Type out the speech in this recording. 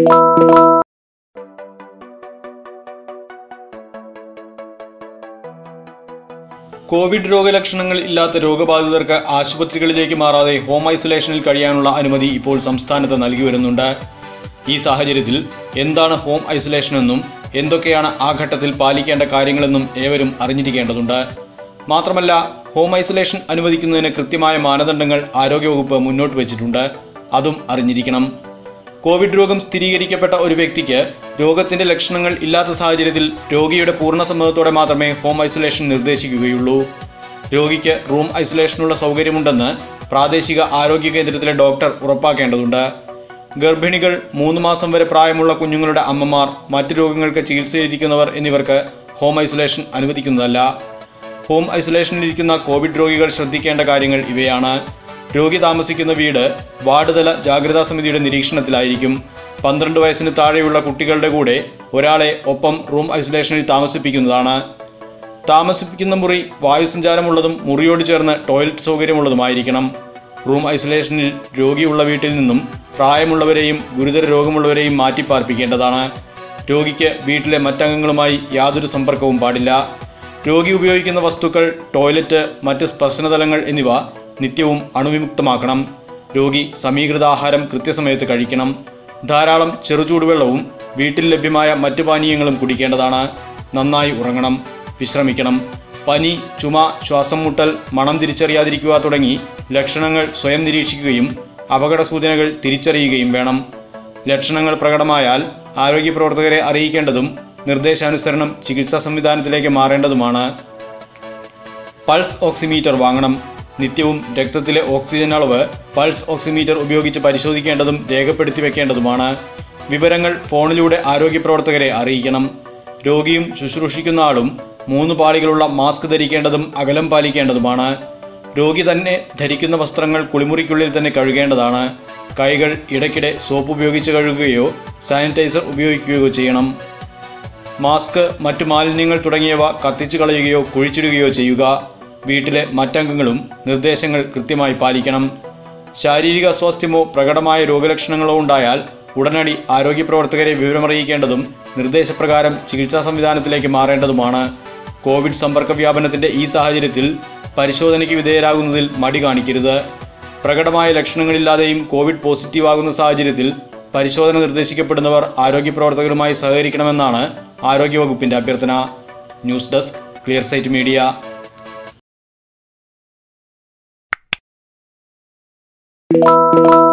Covid രോഗലക്ഷണങ്ങൾ ഇല്ലാത്ത രോഗബാധിതർക്ക് ആശുപത്രികളിലേക്ക് മാറാതെ ഹോം ഐസൊലേഷനിൽ കഴിയാനുള്ള അനുമതി ഇപ്പോൾ സംസ്ഥാനത്ത് നൽകി വരുന്നുണ്ട് ഈ സാഹചര്യത്തിൽ എന്താണ് ഹോം ഐസൊലേഷൻ എന്നും എന്തൊക്കെയാണ് ആ ഘട്ടത്തിൽ പാലിക്കേണ്ട കാര്യങ്ങളെന്നും ഏവരും അറിഞ്ഞിരിക്കേണ്ടതുണ്ട് മാത്രമല്ല ഹോം ഐസൊലേഷൻ അനുവദിക്കുന്നതിന് കൃത്യമായ മാനദണ്ഡങ്ങൾ ആരോഗ്യവകുപ്പ് മുന്നോട്ട് വച്ചിട്ടുണ്ട് അതും അറിഞ്ഞിരിക്കണം കോവിഡ് രോഗം സ്ഥിരീകരിക്കപ്പെട്ട ഒരു വ്യക്തിക്ക് രോഗത്തിന്റെ ലക്ഷണങ്ങൾ ഇല്ലാത്ത സാഹചര്യത്തിൽ രോഗിയുടെ പൂർണ്ണ സമ്മതത്തോടെ മാത്രമേ ഹോം ഐസൊലേഷൻ നിർദ്ദേശിക്കുകയുള്ളൂ രോഗിക്ക് റൂം ഐസൊലേഷനുള്ള സൗകര്യമുണ്ടെന്ന് പ്രാദേശിക ആരോഗ്യ കേന്ദ്രത്തിലെ ഡോക്ടർ ഉറപ്പാക്കേണ്ടതുണ്ട് ഗർഭിണികൾ മൂന്ന് മാസം വരെ പ്രായമുള്ള കുഞ്ഞുങ്ങളുടെ അമ്മമാർ മറ്റു രോഗങ്ങൾക്ക് ചികിത്സയിലിരിക്കുന്നവർ എന്നിവർക്ക് ഹോം ഐസൊലേഷൻ അനുവദിക്കുന്നതല്ല ഹോം ഐസൊലേഷനിലിരിക്കുന്ന കോവിഡ് രോഗികൾ ശ്രദ്ധിക്കേണ്ട കാര്യങ്ങൾ ഇവയാണ് രോഗി താമസിക്കുന്ന വീട് വാർഡ് തല ജാഗ്രതാ സമിതിയുടെ നിരീക്ഷണത്തിലായിരിക്കും പന്ത്രണ്ട് വയസ്സിന് താഴെയുള്ള കുട്ടികളുടെ കൂടെ ഒരാളെ ഒപ്പം റൂം ഐസൊലേഷനിൽ താമസിപ്പിക്കുന്നതാണ് താമസിപ്പിക്കുന്ന മുറി വായുസഞ്ചാരമുള്ളതും മുറിയോട് ചേർന്ന് ടോയ്ലറ്റ് സൗകര്യമുള്ളതുമായിരിക്കണം റൂം ഐസൊലേഷനിൽ രോഗിയുള്ള വീട്ടിൽ നിന്നും പ്രായമുള്ളവരെയും ഗുരുതര രോഗമുള്ളവരെയും മാറ്റിപ്പാർപ്പിക്കേണ്ടതാണ് രോഗിക്ക് വീട്ടിലെ മറ്റംഗങ്ങളുമായി യാതൊരു സമ്പർക്കവും പാടില്ല രോഗി ഉപയോഗിക്കുന്ന വസ്തുക്കൾ ടോയ്ലറ്റ് മറ്റ് സ്പർശനതലങ്ങൾ എന്നിവ നിത്യവും അണുവിമുക്തമാക്കണം രോഗി സമീകൃത ആഹാരം കൃത്യസമയത്ത് കഴിക്കണം ധാരാളം ചെറുചൂടുവെള്ളവും വീട്ടിൽ ലഭ്യമായ മറ്റു പാനീയങ്ങളും കുടിക്കേണ്ടതാണ് നന്നായി ഉറങ്ങണം വിശ്രമിക്കണം പനി ചുമ ശ്വാസം മുട്ടൽ മണം തിരിച്ചറിയാതിരിക്കുക തുടങ്ങി ലക്ഷണങ്ങൾ സ്വയം നിരീക്ഷിക്കുകയും അപകട സൂചനകൾ തിരിച്ചറിയുകയും വേണം ലക്ഷണങ്ങൾ പ്രകടമായാൽ ആരോഗ്യ പ്രവർത്തകരെ അറിയിക്കേണ്ടതും നിർദ്ദേശാനുസരണം ചികിത്സാ സംവിധാനത്തിലേക്ക് മാറേണ്ടതുമാണ് പൾസ് ഓക്സിമീറ്റർ വാങ്ങണം നിത്യവും രക്തത്തിലെ ഓക്സിജൻ അളവ് പൾസ് ഓക്സിമീറ്റർ ഉപയോഗിച്ച് പരിശോധിക്കേണ്ടതും രേഖപ്പെടുത്തി വെക്കേണ്ടതുമാണ് വിവരങ്ങൾ ഫോണിലൂടെ ആരോഗ്യ പ്രവർത്തകരെ അറിയിക്കണം രോഗിയും ശുശ്രൂഷിക്കുന്ന ആളും മൂന്ന് പാളികളുള്ള മാസ്ക് ധരിക്കേണ്ടതും അകലം പാലിക്കേണ്ടതുമാണ് രോഗി തന്നെ ധരിക്കുന്ന വസ്ത്രങ്ങൾ കുളിമുറിക്കുള്ളിൽ തന്നെ കഴുകേണ്ടതാണ് കൈകൾ ഇടയ്ക്കിടെ സോപ്പ് ഉപയോഗിച്ച് കഴുകുകയോ സാനിറ്റൈസർ ഉപയോഗിക്കുകയോ ചെയ്യണം മാസ്ക് മറ്റു മാലിന്യങ്ങൾ തുടങ്ങിയവ കത്തിച്ചു കളയുകയോ കുഴിച്ചിടുകയോ ചെയ്യുക വീട്ടിലെ മറ്റംഗങ്ങളും നിർദ്ദേശങ്ങൾ കൃത്യമായി പാലിക്കണം ശാരീരിക അസ്വാസ്ഥ്യമോ പ്രകടമായ രോഗലക്ഷണങ്ങളോ ഉണ്ടായാൽ ഉടനടി ആരോഗ്യ പ്രവർത്തകരെ വിവരമറിയിക്കേണ്ടതും നിർദ്ദേശപ്രകാരം ചികിത്സാ സംവിധാനത്തിലേക്ക് മാറേണ്ടതുമാണ് കോവിഡ് സമ്പർക്ക വ്യാപനത്തിന്റെ ഈ സാഹചര്യത്തിൽ പരിശോധനയ്ക്ക് വിധേയരാകുന്നതിൽ മടി കാണിക്കരുത് പ്രകടമായ ലക്ഷണങ്ങളില്ലാതെയും കോവിഡ് പോസിറ്റീവ് ആകുന്ന സാഹചര്യത്തിൽ പരിശോധന നിർദ്ദേശിക്കപ്പെടുന്നവർ ആരോഗ്യ പ്രവർത്തകരുമായി സഹകരിക്കണമെന്നാണ് ആരോഗ്യവകുപ്പിന്റെ അഭ്യർത്ഥന news desk clear sight media you